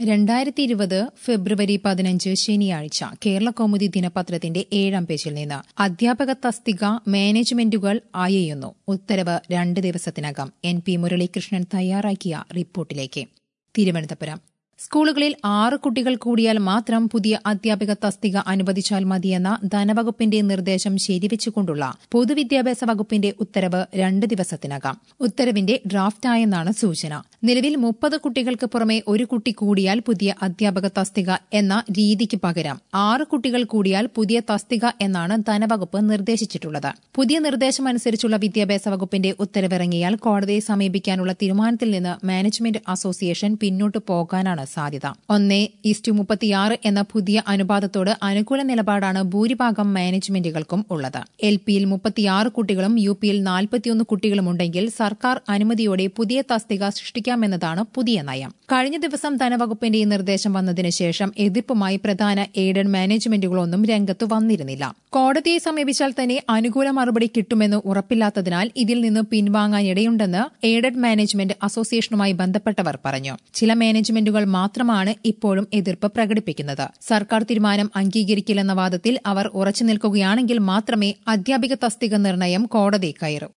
രണ്ടായിരത്തി ഇരുപത് ഫെബ്രുവരി പതിനഞ്ച് ശനിയാഴ്ച കേരള കൗമുദി ദിനപത്രത്തിന്റെ ഏഴാം പേജിൽ നിന്ന് അധ്യാപക തസ്തിക മാനേജ്മെന്റുകൾ അയയുന്നു ഉത്തരവ് രണ്ട് ദിവസത്തിനകം എൻ പി മുരളീകൃഷ്ണൻ തയ്യാറാക്കിയ റിപ്പോർട്ടിലേക്ക് തിരുവനന്തപുരം സ്കൂളുകളിൽ ആറ് കുട്ടികൾ കൂടിയാൽ മാത്രം പുതിയ അധ്യാപക തസ്തിക അനുവദിച്ചാൽ മതിയെന്ന ധനവകുപ്പിന്റെ നിർദ്ദേശം ശരിവെച്ചുകൊണ്ടുള്ള പൊതുവിദ്യാഭ്യാസ വകുപ്പിന്റെ ഉത്തരവ് രണ്ട് ദിവസത്തിനകം ഉത്തരവിന്റെ ഡ്രാഫ്റ്റായെന്നാണ് സൂചന നിലവിൽ മുപ്പത് കുട്ടികൾക്ക് പുറമെ ഒരു കുട്ടി കൂടിയാൽ പുതിയ അധ്യാപക തസ്തിക എന്ന രീതിക്ക് പകരം ആറ് കുട്ടികൾ കൂടിയാൽ പുതിയ തസ്തിക എന്നാണ് ധനവകുപ്പ് നിർദ്ദേശിച്ചിട്ടുള്ളത് പുതിയ നിർദ്ദേശമനുസരിച്ചുള്ള വിദ്യാഭ്യാസ വകുപ്പിന്റെ ഉത്തരവിറങ്ങിയാൽ കോടതിയെ സമീപിക്കാനുള്ള തീരുമാനത്തിൽ നിന്ന് മാനേജ്മെന്റ് അസോസിയേഷൻ പിന്നോട്ട് പോകാനാണ് സാധ്യത ഒന്നേ ഈസ്റ്റു മുപ്പത്തിയാറ് എന്ന പുതിയ അനുപാതത്തോട് അനുകൂല നിലപാടാണ് ഭൂരിഭാഗം മാനേജ്മെന്റുകൾക്കും ഉള്ളത് എൽ പിയിൽ മുപ്പത്തിയാറ് കുട്ടികളും യു പിയിൽ നാൽപ്പത്തിയൊന്ന് കുട്ടികളുമുണ്ടെങ്കിൽ സർക്കാർ അനുമതിയോടെ പുതിയ തസ്തിക സൃഷ്ടിക്കാമെന്നതാണ് പുതിയ നയം കഴിഞ്ഞ ദിവസം ധനവകുപ്പിന്റെ ഈ നിർദ്ദേശം വന്നതിന് ശേഷം എതിർപ്പുമായി പ്രധാന എയ്ഡഡ് മാനേജ്മെന്റുകളൊന്നും രംഗത്ത് വന്നിരുന്നില്ല കോടതിയെ സമീപിച്ചാൽ തന്നെ അനുകൂല മറുപടി കിട്ടുമെന്ന് ഉറപ്പില്ലാത്തതിനാൽ ഇതിൽ നിന്ന് പിൻവാങ്ങാനിടയുണ്ടെന്ന് എയ്ഡഡ് മാനേജ്മെന്റ് അസോസിയേഷനുമായി ബന്ധപ്പെട്ടവർ പറഞ്ഞു ചില മാനേജ്മെന്റുകൾ മാത്രമാണ് ഇപ്പോഴും എതിർപ്പ് പ്രകടിപ്പിക്കുന്നത് സർക്കാർ തീരുമാനം അംഗീകരിക്കില്ലെന്ന വാദത്തിൽ അവർ ഉറച്ചു നിൽക്കുകയാണെങ്കിൽ മാത്രമേ അധ്യാപിക തസ്തിക നിർണയം കോടതി കയറൂ